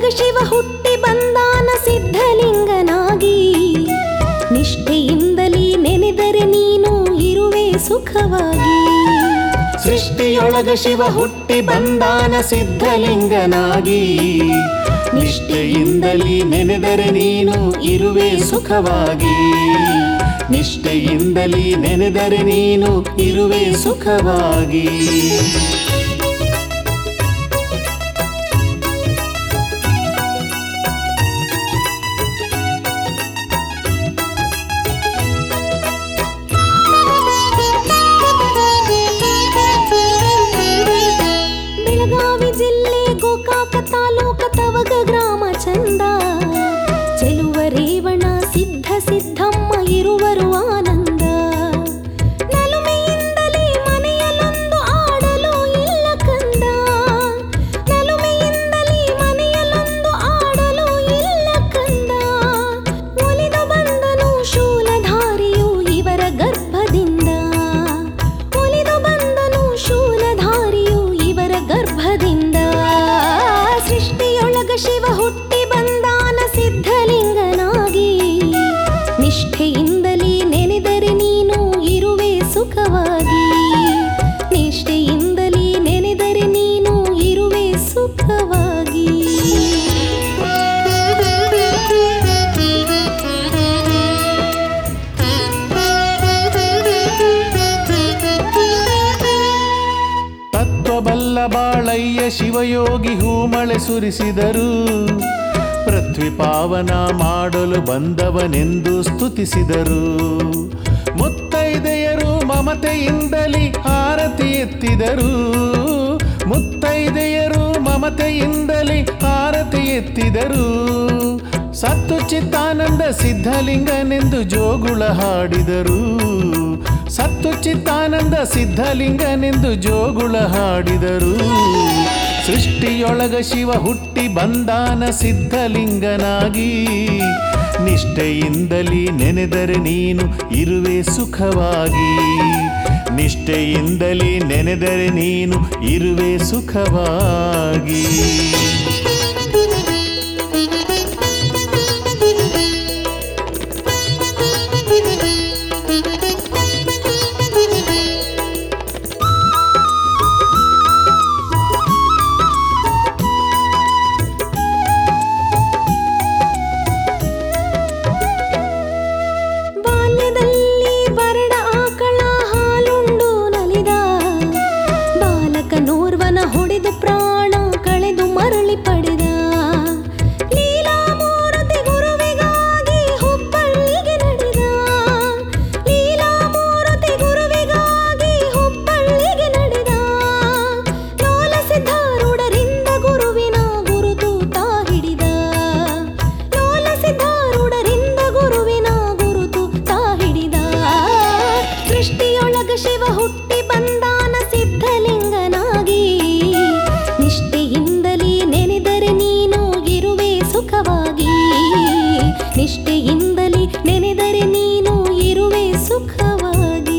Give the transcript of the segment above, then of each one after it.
ಶಿವ ಹುಟ್ಟಿ ಬಂದಾನ ಸಿದ್ಧಲಿಂಗನಾಗಿ ನಿಷ್ಠೆಯಿಂದಲೇ ನೆನೆದರೆ ನೀನು ಇರುವೆ ಸುಖವಾಗಿ ಸೃಷ್ಟಿಯೊಳಗ ಶಿವ ಹುಟ್ಟಿ ಬಂದಾನ ಸಿದ್ಧಲಿಂಗನಾಗಿ ನಿಷ್ಠೆಯಿಂದಲೇ ನೆನೆದರೆ ನೀನು ಇರುವೆ ಸುಖವಾಗಿ ನಿಷ್ಠೆಯಿಂದಲೇ ನೆನೆದರೆ ನೀನು ಇರುವೆ ಸುಖವಾಗಿ ಬೆಳಗಾವಿ ಜಿಲ್ಲೆ ಗೋಕಾಕ ತಾಲೂಕ ತವಗ ಗ್ರಾಮ ಚಂದ ಚೆಲುವ ರೇವಣ ಸಿದ್ಧ ಸಿದ್ಧಮ್ಮ ಇರುವರು ಆನಂದ ನಲುಮೆಯಿಂದಲೇ ಮನೆಯಲ್ಲೊಂದು ಆಡಲು ಇಲ್ಲ ಕಂದ ನಲುಮೆಯಿಂದಲೇ ಮನೆಯಲ್ಲೊಂದು ಆಡಲು ಇಲ್ಲ ಕಂದ ಒಲಿದು ಬಂದನು ಶೂಲಧಾರಿಯು ಇವರ ಗರ್ಭದಿಂದ ಒಲಿದು ಬಂದನು ಶೂಲಧಾರಿಯು ಇವರ ಗರ್ಭದಿಂದ ಸೃಷ್ಟಿಯೊಳಗ ಶಿವ ಹುಟ್ಟಿ ಬಂದಾನ ಸಿದ್ಧಲಿಂಗನಾಗಿ ನಿಷ್ಠೆಯಿಂದಲೇ ನೆನೆದರೆ ನೀನು ಇರುವೆ ಸುಖವಾಗಿ ನಿಷ್ಠೆಯಿಂದಲೇ ನೆನೆದರೆ ನೀನು ಇರುವೆ ಸುಖವಾಗಿ ತತ್ವಬಲ್ಲ ಬಾಳಯ್ಯ ಶಿವಯೋಗಿ ಹೂಮಳೆ ಸುರಿಸಿದರು ಪೃಥ್ವಿ ಪಾವನ ಮಾಡಲು ಬಂದವನೆಂದು ಸ್ತುತಿಸಿದರು ಮುತ್ತೈದೆಯರು ಮಮತೆಯಿಂದಲಿ ಆರತಿ ಎತ್ತಿದರು ಮುತ್ತೈದೆಯರು ಮಮತೆಯಿಂದಲಿ ಆರತಿ ಎತ್ತಿದರು ಸತ್ತು ಚಿತ್ತಾನಂದ ಸಿದ್ಧಲಿಂಗನೆಂದು ಜೋಗುಳ ಹಾಡಿದರು ಸತ್ತು ಚಿತ್ತಾನಂದ ಸಿದ್ಧಲಿಂಗನೆಂದು ಜೋಗುಳ ಹಾಡಿದರು ಸೃಷ್ಟಿಯೊಳಗ ಶಿವ ಹುಟ್ಟಿ ಬಂದಾನ ಸಿದ್ಧಲಿಂಗನಾಗಿ ನಿಷ್ಠೆಯಿಂದಲೇ ನೆನೆದರೆ ನೀನು ಇರುವೆ ಸುಖವಾಗಿ ನಿಷ್ಠೆಯಿಂದಲೇ ನೆನೆದರೆ ನೀನು ಇರುವೆ ಸುಖವಾಗಿ ಬಾಲ್ಯದಲ್ಲಿ ಬರಡ ಆಕಳ ಹಾಲುಂಡು ನಲಿದ ಬಾಲಕನೋರ್ವನ ಹೊಡೆದು ಪ್ರಾಣ ಕಳೆದು ಮರಳಿ ಪಡೆದ ಲೀಲಾಮೂರ್ತಿ ಗುರುವಿಗಾಗಿ ಹುಬ್ಬಳ್ಳಿಗೆ ನಡೆದ ಲೀಲಾಮೂರ್ತಿ ಗುರುವಿಗಾಗಿ ಹುಬ್ಬಳ್ಳಿಗೆ ನಡೆದ ಲೋಲ ಸಿದ್ಧಾರೂಢರಿಂದ ಗುರುವಿನ ಗುರುತು ತಾ ಹಿಡಿದ ಲೋಲ ಸಿದ್ಧಾರೂಢರಿಂದ ಗುರುವಿನ ಗುರುತು ತಾ ಹಿಡಿದ ಸೃಷ್ಟಿಯೊಳಗ ಶಿವ ಹುಟ್ಟಿ ಬಂದಾನ ಸಿದ್ಧಲಿಂಗನಾಗಿ ನಿಷ್ಠೆಯಿಂದಲೇ ನೆನೆದರೆ ನೀನು ಇರುವೆ ಸುಖವಾಗಿ ನಿಷ್ಠೆಯಿಂದಲೇ ನೆನೆದರೆ ನೀನು ಇರುವೆ ಸುಖವಾಗಿ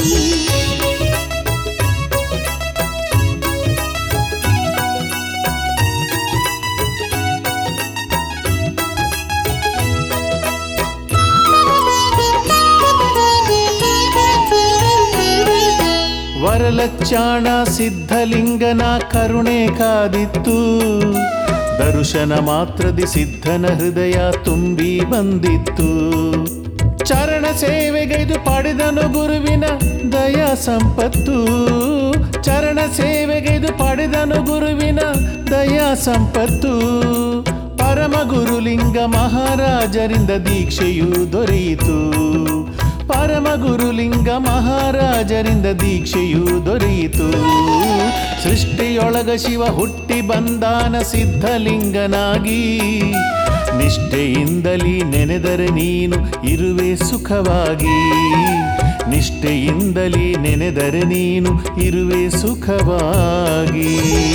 ವರಲಚ್ಚಾಣ ಸಿದ್ಧಲಿಂಗನ ಕರುಣೆ ಕಾದಿತ್ತು ದರ್ಶನ ಮಾತ್ರದಿ ಸಿದ್ಧನ ಹೃದಯ ತುಂಬಿ ಬಂದಿತ್ತು ಚರಣ ಸೇವೆಗೈದು ಪಡೆದನು ಗುರುವಿನ ದಯಾ ಸಂಪತ್ತು ಚರಣ ಸೇವೆಗೈದು ಪಡೆದನು ಗುರುವಿನ ದಯಾ ಸಂಪತ್ತು ಪರಮ ಗುರುಲಿಂಗ ಮಹಾರಾಜರಿಂದ ದೀಕ್ಷೆಯು ದೊರೆಯಿತು ಪರಮ ಗುರುಲಿಂಗ ಮಹಾರಾಜರಿಂದ ದೀಕ್ಷೆಯು ದೊರೆಯಿತು ಸೃಷ್ಟಿಯೊಳಗ ಶಿವ ಹುಟ್ಟಿ ಬಂದಾನ ಸಿದ್ಧಲಿಂಗನಾಗಿ ನಿಷ್ಠೆಯಿಂದಲೇ ನೆನೆದರೆ ನೀನು ಇರುವೆ ಸುಖವಾಗಿ ನಿಷ್ಠೆಯಿಂದಲೇ ನೆನೆದರೆ ನೀನು ಇರುವೆ ಸುಖವಾಗಿ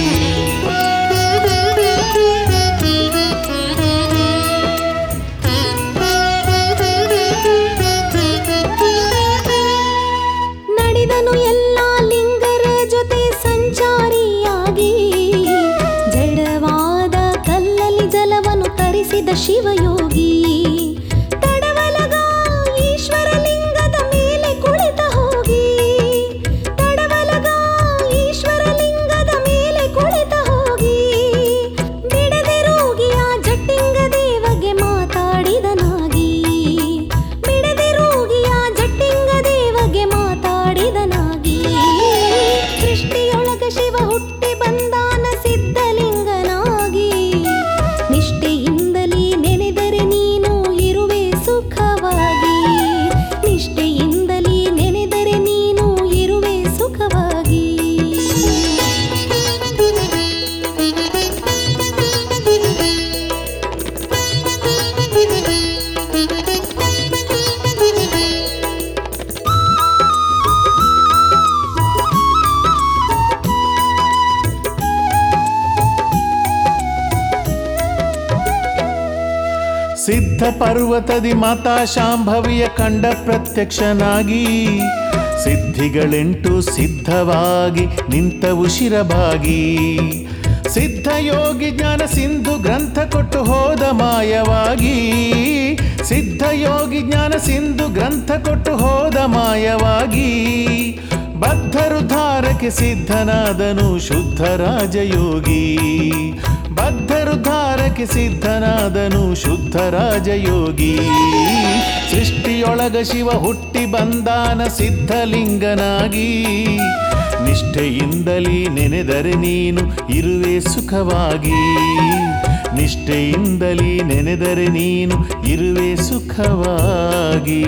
ನಡೆದನು ಎಲ್ಲ ಲಿಂಗರ ಜೊತೆ ಸಂಚಾರಿಯಾಗಿ ಜಡವಾದ ಕಲ್ಲಲ್ಲಿ ಜಲ ಶಿವಯೋಗಿ ತಡವಲಗ ಈಶ್ವರ ಲಿಂಗದ ಮೇಲೆ ಕುಳಿತ ಹೋಗಿ ತಡವಲಗ ಈಶ್ವರ ಲಿಂಗದ ಮೇಲೆ ಕುಳಿತ ಹೋಗಿ ಬಿಡದೆ ರೋಗಿಯ ಜಟ್ಟಿಂಗ ದೇವಗೆ ಮಾತಾಡಿದನಾಗಿ ಬಿಡದೆ ರೋಗಿಯ ಜಟ್ಟಿಂಗ ದೇವಗೆ ಮಾತಾಡಿದನಾಗಿ ಸೃಷ್ಟಿಯೊಳಗ ಶಿವ ಹುಟ್ಟಿ ಬಂದಾನ ಸಿದ್ಧಲಿಂಗನಾಗಿ ನಿಷ್ಠೆಯಿಂದಲೇ ನೆನೆದರೆ ನೀನು ಇರುವೆ ಸುಖವಾಗಿ ನಿಷ್ಠೆಯಿಂದಲೇ ನೆನೆದರೆ ನೀನು ಇರುವೆ ಸುಖವಾಗಿ ಸಿದ್ಧ ಪರ್ವತದಿ ಮಾತಾ ಶಾಂಭವಿಯ ಕಂಡ ಪ್ರತ್ಯಕ್ಷನಾಗಿ ಸಿದ್ಧಿಗಳೆಂಟು ಸಿದ್ಧವಾಗಿ ನಿಂತವು ಶಿರಬಾಗಿ ಸಿದ್ಧ ಯೋಗಿ ಜ್ಞಾನ ಸಿಂಧು ಗ್ರಂಥ ಕೊಟ್ಟು ಹೋದ ಮಾಯವಾಗಿ ಸಿದ್ಧ ಯೋಗಿ ಜ್ಞಾನ ಸಿಂಧು ಗ್ರಂಥ ಕೊಟ್ಟು ಹೋದ ಮಾಯವಾಗಿ ಬದ್ಧರು ಧಾರಕ್ಕೆ ಸಿದ್ಧನಾದನು ಶುದ್ಧ ರಾಜಯೋಗಿ ಬದ್ಧರು ಧಾರಕ್ಕೆ ಸಿದ್ಧನಾದನು ಶುದ್ಧ ರಾಜಯೋಗಿ ಸೃಷ್ಟಿಯೊಳಗ ಶಿವ ಹುಟ್ಟಿ ಬಂದಾನ ಸಿದ್ಧಲಿಂಗನಾಗಿ ನಿಷ್ಠೆಯಿಂದಲೇ ನೆನೆದರೆ ನೀನು ಇರುವೆ ಸುಖವಾಗಿ ನಿಷ್ಠೆಯಿಂದಲೇ ನೆನೆದರೆ ನೀನು ಇರುವೆ ಸುಖವಾಗಿ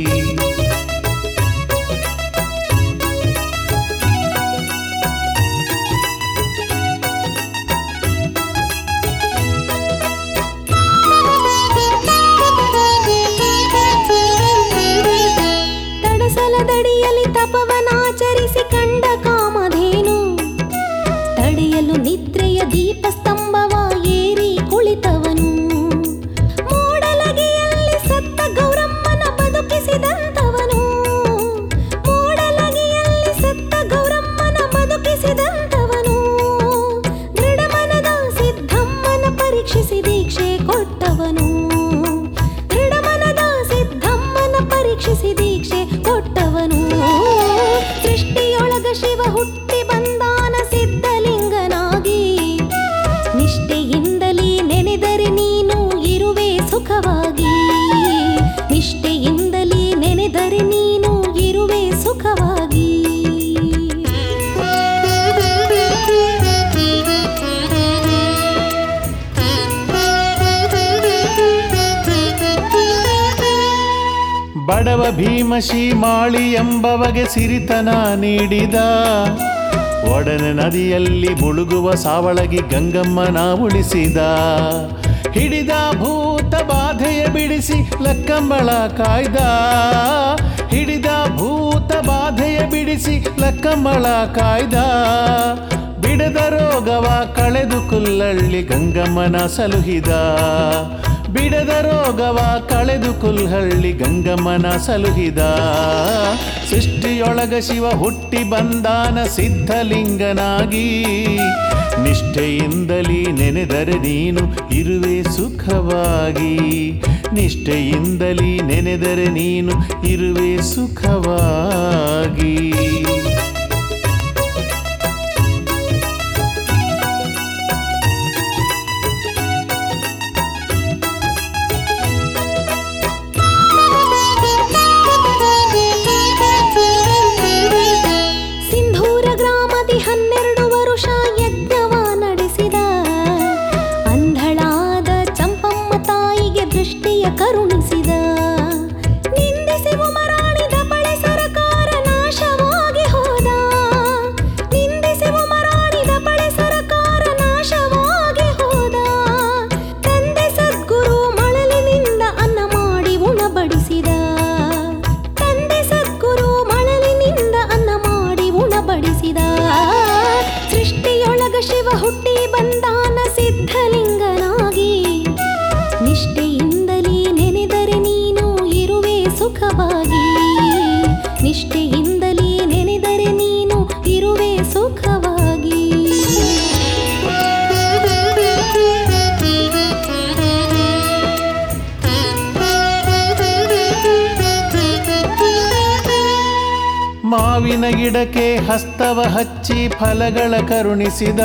ತಡಸಲದಡಿಯಲ್ಲಿ ತಪವನಾಚರಿಸಿ ಕಂಡ ಕಾಮಧೇನು ತಡೆಯಲು ನಿದ್ರೆಯ ದೀಪಸ್ತಂಭವ ಏರಿ ಕುಳಿತವನು ಮೂಡಲಗಿಯಲ್ಲಿ ಸತ್ತ ಗೌರಮ್ಮನ ಬದುಕಿಸಿದಂತವನು ಮೂಡಲಗಿಯಲ್ಲಿ ಸತ್ತ ಗೌರಮ್ಮನ ಬದುಕಿಸಿದಂತವನು ದೃಢಮನದ ಸಿದ್ಧಮ್ಮನ ಪರೀಕ್ಷಿಸಿ ದೀಕ್ಷೆ ಕೊಟ್ಟವನು ದೃಢಮನದ ಸಿದ್ಧಮ್ಮನ ಪರೀಕ್ಷಿಸಿ ದೀಕ್ಷೆ ಕೊಟ್ಟವನು ಸೃಷ್ಟಿಯೊಳಗ ಶಿವ ಹುಟ್ಟಿ ಬಂದಾನ ಸಿದ್ಧಲಿಂಗನಾಗಿ ನಿಷ್ಠೆಯಿಂದಲೇ ನೆನೆದರೆ ನೀನು ಇರುವೆ ಸುಖವಾಗಿ ನಿಷ್ಠೆಯಿಂದಲೇ ನೆನೆದರೆ ನೀನು ಇರುವೆ ಸುಖವಾಗಿ ಬಡವ ಭೀಮಶಿ ಮಾಳಿ ಎಂಬವಗೆ ಸಿರಿತನ ನೀಡಿದ ಒಡನೆ ನದಿಯಲ್ಲಿ ಮುಳುಗುವ ಸಾವಳಗಿ ಗಂಗಮ್ಮನ ಉಳಿಸಿದ ಹಿಡಿದ ಭೂತ ಬಾಧೆಯ ಬಿಡಿಸಿ ಲಕ್ಕಂಬಳ ಕಾಯ್ದ ಹಿಡಿದ ಭೂತ ಬಾಧೆಯ ಬಿಡಿಸಿ ಲಕ್ಕಂಬಳ ಕಾಯ್ದ ಬಿಡದ ರೋಗವ ಕಳೆದು ಕುಲ್ಲಳ್ಳಿ ಗಂಗಮ್ಮನ ಸಲುಹಿದ ಬಿಡದ ರೋಗವ ಕಳೆದು ಕುಲ್ಹಳ್ಳಿ ಗಂಗಮ್ಮನ ಸಲುಹಿದ ಸೃಷ್ಟಿಯೊಳಗ ಶಿವ ಹುಟ್ಟಿ ಬಂದಾನ ಸಿದ್ಧಲಿಂಗನಾಗಿ ನಿಷ್ಠೆಯಿಂದಲೇ ನೆನೆದರೆ ನೀನು ಇರುವೆ ಸುಖವಾಗಿ ನಿಷ್ಠೆಯಿಂದಲೇ ನೆನೆದರೆ ನೀನು ಇರುವೆ ಸುಖವಾಗಿ ಸಿಂಧೂರ ಗ್ರಾಮದಿ ಹನ್ನೆರಡು ವರುಷ ಯಜ್ಞವ ನಡೆಸಿದ ಅಂಧಳಾದ ಚಂಪಮ್ಮ ತಾಯಿಗೆ ದೃಷ್ಟಿಯ ಕರುಣಿಸಿದ ನಿಂದಿಸಿ ಉಮರಾಣಿದ ಬಳೆ ಸರಕಾರ ನಾಶವಾಗಿ ಹೋದ ನಿಂದಿಸಿ ಉಮರಾಣಿದ ಬಳೆ ಸರಕಾರ ನಾಶವಾಗಿ ಹೋದ ತಂದೆ ಸದ್ಗುರು ಮಳಲಿನಿಂದ ಅನ್ನ ಮಾಡಿ ಉಣಬಡಿಸಿದ ತಂದೆ ಸದ್ಗುರು ಮಳಲಿನಿಂದ ಅನ್ನ ಮಾಡಿ ಉಣಬಡಿಸಿದ ಸೃಷ್ಟಿಯೊಳಗ ಶಿವ ಹುಟ್ಟಿ ಬಂದಾನ ಸಿದ್ಧಲಿಂಗನಾಗಿ ನಿಷ್ಠೆಯಿಂದಲೇ ನೆನೆದರೆ ನೀನು ಇರುವೆ ಸುಖವಾಗಿ ನಿಷ್ಠೆಯಿಂದಲೇ ನೆನೆದರೆ ನೀನು ಇರುವೆ ಸುಖವಾಗಿ ಮಾವಿನ ಗಿಡಕ್ಕೆ ಹಸ್ತವ ಹಚ್ಚಿ ಫಲಗಳ ಕರುಣಿಸಿದ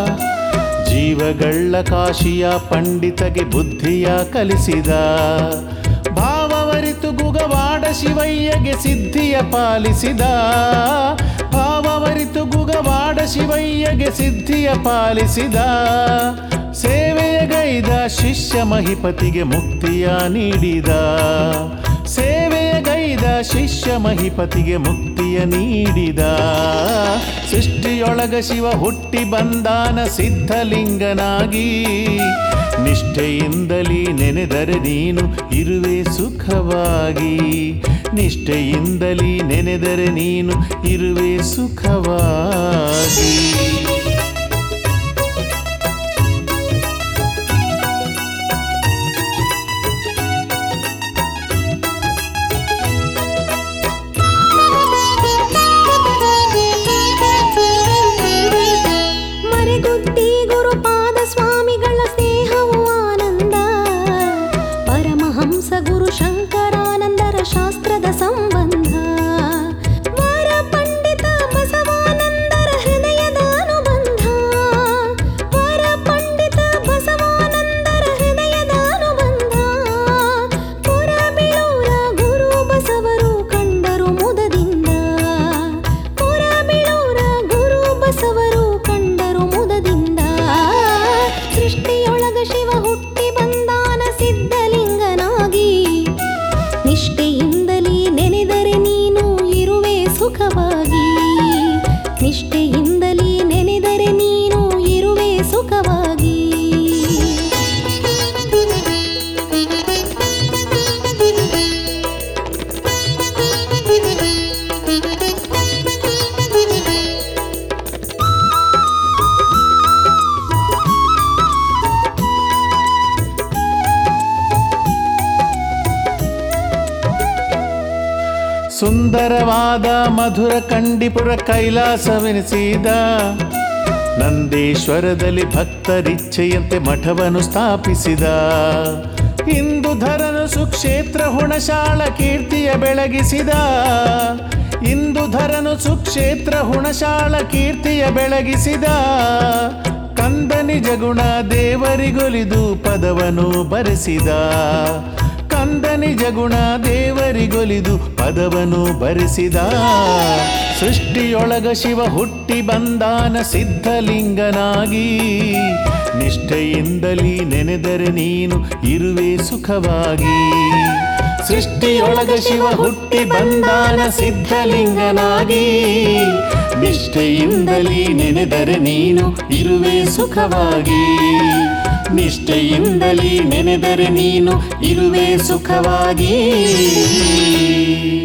ಜೀವಗಳ ಕಾಶಿಯ ಪಂಡಿತಗೆ ಬುದ್ಧಿಯ ಕಲಿಸಿದ ಭಾವವರಿತು ಗುಗವಾಡ ಶಿವಯ್ಯಗೆ ಸಿದ್ಧಿಯ ಪಾಲಿಸಿದ ಭಾವವರಿತು ಗುಗವಾಡ ಶಿವಯ್ಯಗೆ ಸಿದ್ಧಿಯ ಪಾಲಿಸಿದ ಸೇವೆಯ ಗೈದ ಶಿಷ್ಯ ಮಹಿಪತಿಗೆ ಮುಕ್ತಿಯ ನೀಡಿದ ಸೇವೆಯ ಗೈದ ಶಿಷ್ಯ ಮಹಿಪತಿಗೆ ಮುಕ್ತಿಯ ನೀಡಿದ ಸೃಷ್ಟಿಯೊಳಗ ಶಿವ ಹುಟ್ಟಿ ಬಂದಾನ ಸಿದ್ಧಲಿಂಗನಾಗಿ ನಿಷ್ಠೆಯಿಂದಲೇ ನೆನೆದರೆ ನೀನು ಇರುವೆ ಸುಖವಾಗಿ ನಿಷ್ಠೆಯಿಂದಲೇ ನೆನೆದರೆ ನೀನು ಇರುವೆ ಸುಖವಾಗಿ ಮರೆಗುದ್ದಿ ಗುರುಪಾದ ಸ್ವಾಮಿಗಳ ಸ್ನೇಹವು ಆನಂದ ಪರಮಹಂಸ ಗುರು ಶಂಕರಾನಂದರ ಶಾಸ್ತ್ರದ ಸಂಬಂಧ ವರ ಪಂಡಿತ ಬಸವಾನಂದರ ಹೃದಯದ ಅನುಬಂಧ ವರ ಪಂಡಿತ ಬಸವಾನಂದರ ಹೃದಯದ ಅನುಬಂಧ ಪುರಬಿಳೂರ ಗುರು ಬಸವರು ಕಂಡರು ಮುದದಿಂದ ಪುರಬಿಳೂರ ಗುರು ಬಸವರು ಕಂಡರು ಮುದದಿಂದ ಸೃಷ್ಟಿಯೊಳಗ ಶಿವ ಹುಟ್ಟಿ ಬಂದಾನ ಸಿದ್ಧಲಿಂಗನಾಗಿ ನಿಷ್ಠೆಯಿಂದಲೇ ನೆನೆದರೆ ನೀನು ಇರುವೆ ಸುಖವಾಗಿ ನಿಷ್ಠೆಯಿಂದಲೇ ನೆನೆದರೆ ನೀನು ಇರುವೆ ಸುಖವಾಗಿ ಸುಂದರವಾದ ಮಧುರ ಕಂಡಿಪುರ ಕೈಲಾಸವೆನಿಸಿದ ನಂದೇಶ್ವರದಲ್ಲಿ ಭಕ್ತರಿಚ್ಛೆಯಂತೆ ಮಠವನ್ನು ಸ್ಥಾಪಿಸಿದ ಇಂದುಧರನು ಸುಕ್ಷೇತ್ರ ಹುಣಶಾಳ ಕೀರ್ತಿಯ ಬೆಳಗಿಸಿದ ಇಂದುಧರನು ಸುಕ್ಷೇತ್ರ ಹುಣಶಾಳ ಕೀರ್ತಿಯ ಬೆಳಗಿಸಿದ ಕಂದ ನಿಜ ಗುಣ ದೇವರಿಗೊಲಿದು ಪದವನ್ನು ಬರೆಸಿದ ಕಂದ ನಿಜ ಗುಣ ದೇವರಿಗೊಲಿದು ಪದವನ್ನು ಬರೆಸಿದ ಸೃಷ್ಟಿಯೊಳಗ ಶಿವ ಹುಟ್ಟಿ ಬಂದಾನ ಸಿದ್ಧಲಿಂಗನಾಗಿ ನಿಷ್ಠೆಯಿಂದಲೇ ನೆನೆದರೆ ನೀನು ಇರುವೆ ಸುಖವಾಗಿ ಸೃಷ್ಟಿಯೊಳಗ ಶಿವ ಹುಟ್ಟಿ ಬಂದಾನ ಸಿದ್ಧಲಿಂಗನಾಗಿ ನಿಷ್ಠೆಯಿಂದಲೇ ನೆನೆದರೆ ನೀನು ಇರುವೆ ಸುಖವಾಗಿ ನಿಷ್ಠೆಯಿಂದಲೇ ನೆನೆದರೆ ನೀನು ಇರುವೆ ಸುಖವಾಗಿ